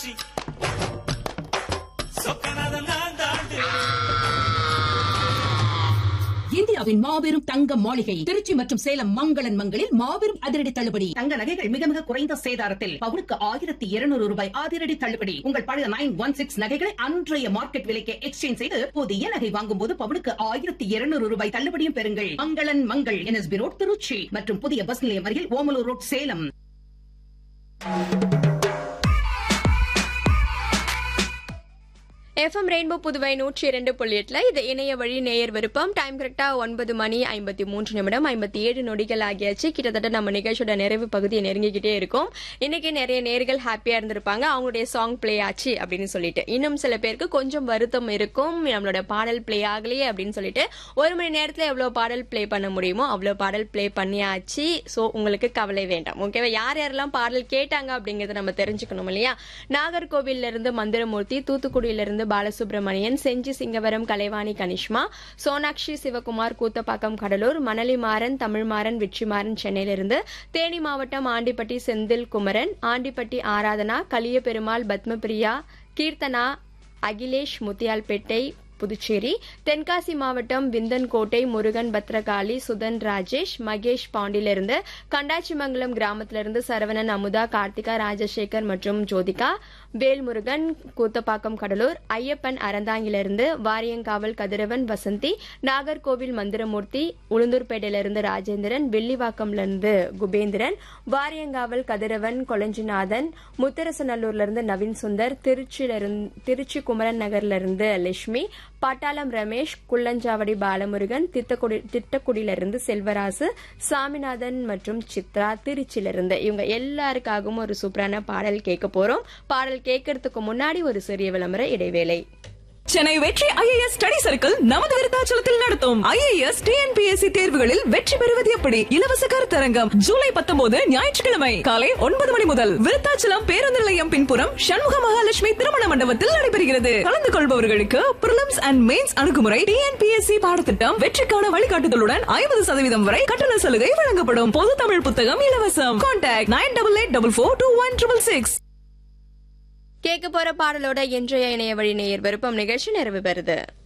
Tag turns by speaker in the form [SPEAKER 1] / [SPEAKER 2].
[SPEAKER 1] இந்தியாவின் மாபெரும் தங்க மாளிகை திருச்சி மற்றும் சேலம் மங்களன் மங்களில் மாபெரும் அதிரடி தள்ளுபடி தங்க நகைகள் மிக மிக குறைந்த சேதாரத்தில் பவுனுக்கு ஆயிரத்தி இருநூறு ரூபாய் அதிரடி தள்ளுபடி உங்கள் பழைய நைன் ஒன் சிக்ஸ் நகைகளை அன்றைய மார்க்கெட் விலைக்கு எக்ஸ்சேஞ்ச் செய்து புதிய நகை வாங்கும் போது பவுனுக்கு ஆயிரத்தி இருநூறு ரூபாய் தள்ளுபடியும் பெறுங்கள் மங்களன் மங்கள் என்எஸ்பி ரோட் திருச்சி மற்றும் புதிய பஸ் நிலையம் அருகில் Omalur road Salem
[SPEAKER 2] FM rainbow Puduvai நூற்றி இரண்டு புள்ளி எட்டுல இது இணைய வழி நேயர் விருப்பம் டைம் கரெக்டா ஒன்பது மணி ஐம்பத்தி மூன்று நிமிடம் ஐம்பத்தி ஏழு நொடிகள் ஆகியாச்சு கிட்டத்தட்ட நம்ம நிகழ்ச்சியோட நிறைவு பகுதியை நெருங்கிக்கிட்டே இருக்கும் இன்னைக்கு நிறைய நேர்கள் ஹாப்பியா இருந்திருப்பாங்க அவங்களுடைய சாங் ப்ளே ஆச்சு அப்படின்னு சொல்லிட்டு இன்னும் சில பேருக்கு கொஞ்சம் வருத்தம் இருக்கும் நம்மளோட பாடல் ப்ளே ஆகலையே அப்படின்னு சொல்லிட்டு ஒரு மணி நேரத்துல எவ்வளவு பாடல் ப்ளே பண்ண முடியுமோ அவ்வளவு பாடல் ப்ளே பண்ணியாச்சு சோ உங்களுக்கு கவலை வேண்டாம் ஓகேவா யார் யாரெல்லாம் பாடல் கேட்டாங்க அப்படிங்கறத நம்ம தெரிஞ்சுக்கணும் இல்லையா நாகர்கோவில்ல இருந்து மந்திரமூர்த்தி தூத்துக்குடியில இருந்து பாலசுப்ரமணியன் செஞ்சி சிங்கவரம் கலைவாணி கனிஷ்மா சோனாக்ஷி சிவகுமார் கூத்தப்பாக்கம் கடலூர் மணலிமாறன் தமிழ்மாறன் வெற்றிமாறன் சென்னையிலிருந்து தேனி மாவட்டம் ஆண்டிப்பட்டி செந்தில் குமரன் ஆண்டிப்பட்டி ஆராதனா கலிய பெருமாள் பத்மபிரியா கீர்த்தனா அகிலேஷ் முத்தியால்பேட்டை புதுச்சேரி தென்காசி மாவட்டம் விந்தன்கோட்டை முருகன் பத்ரகாளி சுதன் ராஜேஷ் மகேஷ் பாண்டிலிருந்து கண்டாச்சிமங்கலம் கிராமத்திலிருந்து சரவணன் அமுதா கார்த்திகா ராஜசேகர் மற்றும் ஜோதிகா வேல்முருகன் கூத்தப்பாக்கம் கடலூர் ஐயப்பன் அறந்தாங்கிலிருந்து வாரியங்காவல் கதிரவன் வசந்தி நாகர்கோவில் மந்திரமூர்த்தி உளுந்தூர்பேட்டையிலிருந்து ராஜேந்திரன் வெள்ளிவாக்கம்லிருந்து குபேந்திரன் வாரியங்காவல் கதிரவன் கொளஞ்சிநாதன் முத்தரசநல்லூர்லிருந்து நவீன் சுந்தர் திருச்சியிலிருந்து திருச்சி குமரன் நகர்லிருந்து லட்சுமி பட்டாளம் ரமேஷ் குள்ளஞ்சாவடி பாலமுருகன் திட்டக்குடி திட்டக்குடியிலிருந்து செல்வராசு சாமிநாதன் மற்றும் சித்ரா திருச்சியிலிருந்து இவங்க எல்லாருக்காகவும் ஒரு சூப்பரான பாடல் கேட்க போறோம் பாடல் கேட்கறதுக்கு முன்னாடி ஒரு சிறிய விளம்பர இடைவேளை
[SPEAKER 3] சென்னை வெற்றி ஐஏஎஸ் ஸ்டடி சர்க்கிள் நமது விருத்தாச்சலத்தில் நடத்தும் ஐஏஎஸ் டிஎன்பிஎஸ்சி தேர்வுகளில் வெற்றி பெறுவது எப்படி இலவச கருத்தரங்கம் ஜூலை பத்தொன்பது ஞாயிற்றுக்கிழமை காலை ஒன்பது மணி முதல் விருத்தாச்சலம் பேருந்து நிலையம் பின்புறம் சண்முக மகாலட்சுமி திருமண மண்டபத்தில் நடைபெறுகிறது கலந்து கொள்பவர்களுக்கு பிரிலிம்ஸ் அண்ட் மெயின்ஸ் அணுகுமுறை டிஎன்பிஎஸ்சி பாடத்திட்டம் வெற்றிக்கான வழிகாட்டுதலுடன் ஐம்பது சதவீதம் வரை கட்டண சலுகை வழங்கப்படும் பொது தமிழ் புத்தகம் இலவசம் contact nine double eight double four two one triple six
[SPEAKER 2] கேட்க போற பாடலோட இன்றைய இணைய வழி நேயர் விருப்பம் நிகழ்ச்சி நிறைவு பெறுது